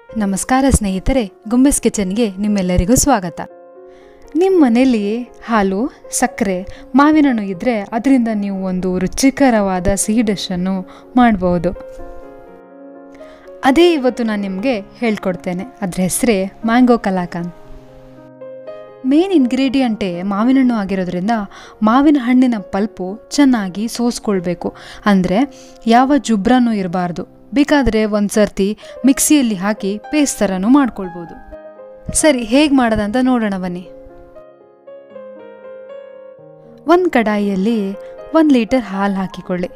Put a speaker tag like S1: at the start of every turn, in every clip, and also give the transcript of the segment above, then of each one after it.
S1: ನಮಸ್ಕಾರ ಸ್ನೇಹಿತರೆ ಗುಂಬೆಸ್ ಕಿಚನ್ಗೆ ನಿಮ್ಮೆಲ್ಲರಿಗೂ ಸ್ವಾಗತ ನಿಮ್ಮ ಮನೆಯಲ್ಲಿ ಹಾಲು ಸಕ್ಕರೆ ಮಾವಿನ ಹಣ್ಣು ಇದ್ದರೆ ಅದರಿಂದ ನೀವು ಒಂದು ರುಚಿಕರವಾದ ಸಿಹಿ ಡಿಶನ್ನು ಮಾಡ್ಬೋದು ಅದೇ ಇವತ್ತು ನಾನು ನಿಮಗೆ ಹೇಳ್ಕೊಡ್ತೇನೆ ಅದ್ರ ಹೆಸರೇ ಮ್ಯಾಂಗೋ ಕಲಾಕಂದ್ ಮೇನ್ ಇಂಗ್ರೀಡಿಯಂಟೇ ಮಾವಿನ ಹಣ್ಣು ಆಗಿರೋದ್ರಿಂದ ಮಾವಿನ ಹಣ್ಣಿನ ಪಲ್ಪು ಚೆನ್ನಾಗಿ ಸೋಸ್ಕೊಳ್ಬೇಕು ಅಂದರೆ ಯಾವ ಜುಬ್ರನೂ ಇರಬಾರ್ದು ಬೇಕಾದರೆ ಒಂದು ಸರ್ತಿ ಮಿಕ್ಸಿಯಲ್ಲಿ ಹಾಕಿ ಪೇಸ್ಟ್ ಥರನೂ ಮಾಡ್ಕೊಳ್ಬೋದು ಸರಿ ಹೇಗೆ ಮಾಡೋದಂತ ನೋಡೋಣ ಬನ್ನಿ ಒಂದು ಕಡಾಯಿಯಲ್ಲಿ ಒಂದು ಲೀಟರ್ ಹಾಲು ಹಾಕಿಕೊಳ್ಳಿ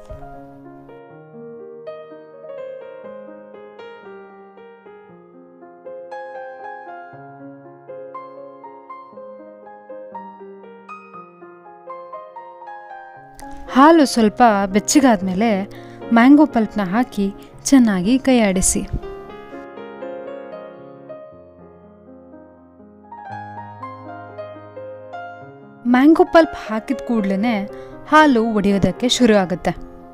S1: ಹಾಲು ಸ್ವಲ್ಪ ಬೆಚ್ಚಗಾದ್ಮೇಲೆ ಮ್ಯಾಂಗೋ ಪಲ್ಪ್ನ ಹಾಕಿ ಚೆನ್ನಾಗಿ ಕೈಯಾಡಿಸಿ ಮ್ಯಾಂಗೋ ಪಲ್ಪ್ ಹಾಕಿದ ಕೂಡಲೇ ಹಾಲು ಒಡೆಯೋದಕ್ಕೆ ಶುರು ಆಗುತ್ತೆ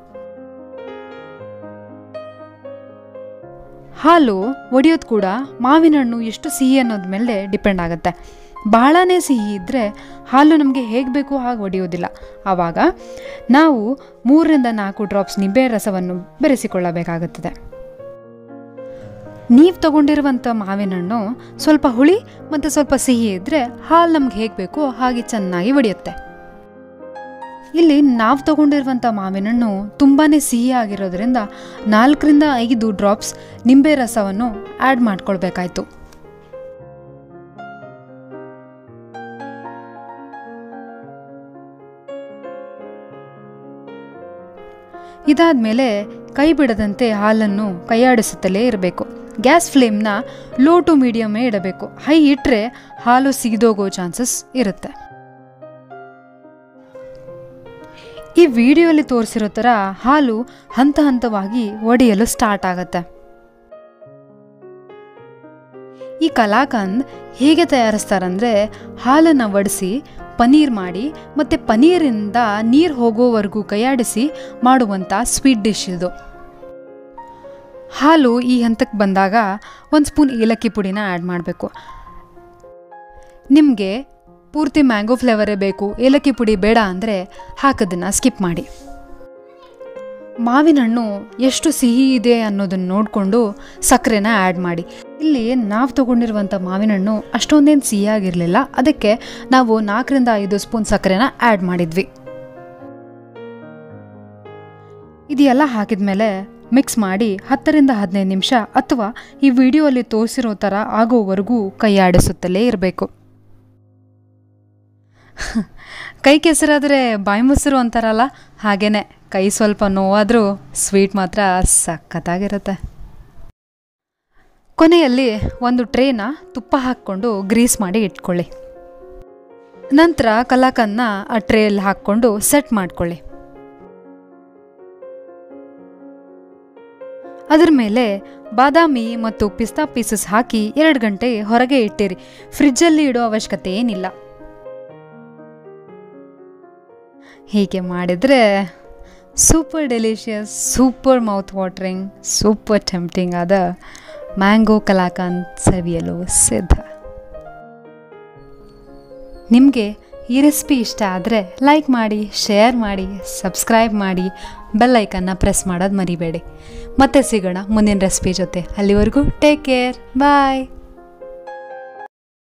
S1: ಹಾಲು ಒಡೆಯೋದು ಕೂಡ ಮಾವಿನ ಹಣ್ಣು ಎಷ್ಟು ಸಿಹಿ ಅನ್ನೋದ ಮೇಲೆ ಡಿಪೆಂಡ್ ಆಗುತ್ತೆ ಬಹಳನೇ ಸಿಹಿ ಇದ್ದರೆ ಹಾಲು ನಮಗೆ ಹೇಗೆ ಬೇಕೋ ಹಾಗೆ ಒಡೆಯೋದಿಲ್ಲ ಆವಾಗ ನಾವು ಮೂರರಿಂದ ನಾಲ್ಕು ಡ್ರಾಪ್ಸ್ ನಿಂಬೆ ರಸವನ್ನು ಬೆರೆಸಿಕೊಳ್ಳಬೇಕಾಗುತ್ತದೆ ನೀವು ತಗೊಂಡಿರುವಂಥ ಮಾವಿನ ಹಣ್ಣು ಸ್ವಲ್ಪ ಹುಳಿ ಮತ್ತು ಸ್ವಲ್ಪ ಸಿಹಿ ಇದ್ದರೆ ಹಾಲು ನಮ್ಗೆ ಹೇಗೆ ಬೇಕೋ ಹಾಗೆ ಚೆನ್ನಾಗಿ ಒಡೆಯುತ್ತೆ ಇಲ್ಲಿ ನಾವು ತಗೊಂಡಿರುವಂಥ ಮಾವಿನ ಹಣ್ಣು ತುಂಬಾ ಸಿಹಿ ಆಗಿರೋದ್ರಿಂದ ನಾಲ್ಕರಿಂದ ಐದು ಡ್ರಾಪ್ಸ್ ನಿಂಬೆ ರಸವನ್ನು ಆ್ಯಡ್ ಮಾಡ್ಕೊಳ್ಬೇಕಾಯ್ತು ಇದಾದಮೇಲೆ ಕೈ ಬಿಡದಂತೆ ಹಾಲನ್ನು ಕೈಯಾಡಿಸುತ್ತಲೇ ಇರಬೇಕು ಗ್ಯಾಸ್ ಫ್ಲೇಮ್ನ ಲೋ ಟು ಮೀಡಿಯಮೇ ಇಡಬೇಕು ಹೈ ಇಟ್ಟರೆ ಹಾಲು ಸಿಗಿದೋಗೋ ಚಾನ್ಸಸ್ ಇರುತ್ತೆ ಈ ವಿಡಿಯೋಲಿ ತೋರಿಸಿರೋ ಥರ ಹಾಲು ಹಂತ ಹಂತವಾಗಿ ಒಡೆಯಲು ಸ್ಟಾರ್ಟ್ ಆಗತ್ತೆ ಈ ಕಲಾಕಂದ್ ಹೇಗೆ ತಯಾರಿಸ್ತಾರಂದರೆ ಹಾಲನ್ನು ಒಡಿಸಿ ಪನೀರ್ ಮಾಡಿ ಮತ್ತು ಪನೀರಿಂದ ನೀರು ಹೋಗೋವರೆಗೂ ಕೈಯಾಡಿಸಿ ಮಾಡುವಂಥ ಸ್ವೀಟ್ ಡಿಶ್ ಇದು ಹಾಲು ಈ ಹಂತಕ್ಕೆ ಬಂದಾಗ ಒಂದು ಸ್ಪೂನ್ ಏಲಕ್ಕಿ ಪುಡಿನ ಆ್ಯಡ್ ಮಾಡಬೇಕು ನಿಮಗೆ ಪೂರ್ತಿ ಮ್ಯಾಂಗೋ ಫ್ಲೇವರೇ ಬೇಕು ಏಲಕ್ಕಿ ಪುಡಿ ಬೇಡ ಅಂದರೆ ಹಾಕೋದನ್ನು ಸ್ಕಿಪ್ ಮಾಡಿ ಮಾವಿನ ಹಣ್ಣು ಎಷ್ಟು ಸಿಹಿ ಇದೆ ಅನ್ನೋದನ್ನು ನೋಡಿಕೊಂಡು ಸಕ್ಕರೆನ ಆ್ಯಡ್ ಮಾಡಿ ಇಲ್ಲಿ ನಾವು ತೊಗೊಂಡಿರುವಂಥ ಮಾವಿನ ಹಣ್ಣು ಅಷ್ಟೊಂದೇನು ಸಿಹಿಯಾಗಿರಲಿಲ್ಲ ಅದಕ್ಕೆ ನಾವು ನಾಲ್ಕರಿಂದ ಐದು ಸ್ಪೂನ್ ಸಕ್ಕರೆನ ಆ್ಯಡ್ ಮಾಡಿದ್ವಿ ಇದೆಲ್ಲ ಹಾಕಿದ್ಮೇಲೆ ಮಿಕ್ಸ್ ಮಾಡಿ ಹತ್ತರಿಂದ ಹದಿನೈದು ನಿಮಿಷ ಅಥವಾ ಈ ವಿಡಿಯೋಲ್ಲಿ ತೋರಿಸಿರೋ ಥರ ಆಗೋವರೆಗೂ ಕೈ ಆಡಿಸುತ್ತಲೇ ಇರಬೇಕು ಕೈ ಕೆಸರಾದರೆ ಬಾಯಿ ಮೊಸರು ಅಂತಾರಲ್ಲ ಹಾಗೇನೆ ಕೈ ಸ್ವಲ್ಪ ನೋವಾದರೂ ಸ್ವೀಟ್ ಮಾತ್ರ ಸಖತ್ತಾಗಿರುತ್ತೆ ಕೊನೆಯಲ್ಲಿ ಒಂದು ಟ್ರೇನ ತುಪ್ಪ ಹಾಕ್ಕೊಂಡು ಗ್ರೀಸ್ ಮಾಡಿ ಇಟ್ಕೊಳ್ಳಿ ನಂತರ ಕಲಾಕನ್ನ ಆ ಟ್ರೇಯಲ್ಲಿ ಹಾಕ್ಕೊಂಡು ಸೆಟ್ ಮಾಡ್ಕೊಳ್ಳಿ ಅದರ ಮೇಲೆ ಬಾದಾಮಿ ಮತ್ತು ಪಿಸ್ತಾ ಪೀಸಸ್ ಹಾಕಿ ಎರಡು ಗಂಟೆ ಹೊರಗೆ ಇಟ್ಟಿರಿ ಫ್ರಿಜ್ಜಲ್ಲಿ ಇಡೋ ಅವಶ್ಯಕತೆ ಏನಿಲ್ಲ ಹೀಗೆ ಮಾಡಿದರೆ super delicious super mouth watering super tempting ಆದ ಮ್ಯಾಂಗೋ ಕಲಾಕಂದ್ ಸವಿಯಲು ಸಿದ್ಧ ನಿಮಗೆ ಈ ರೆಸಿಪಿ ಇಷ್ಟ ಆದರೆ ಲೈಕ್ ಮಾಡಿ ಶೇರ್ ಮಾಡಿ ಸಬ್ಸ್ಕ್ರೈಬ್ ಮಾಡಿ ಬೆಲ್ ಐಕನ್ನ ಪ್ರೆಸ್ ಮಾಡೋದು ಮರಿಬೇಡಿ ಮತ್ತೆ ಸಿಗೋಣ ಮುಂದಿನ ರೆಸಿಪಿ ಜೊತೆ ಅಲ್ಲಿವರೆಗೂ ಟೇಕ್ ಕೇರ್ ಬಾಯ್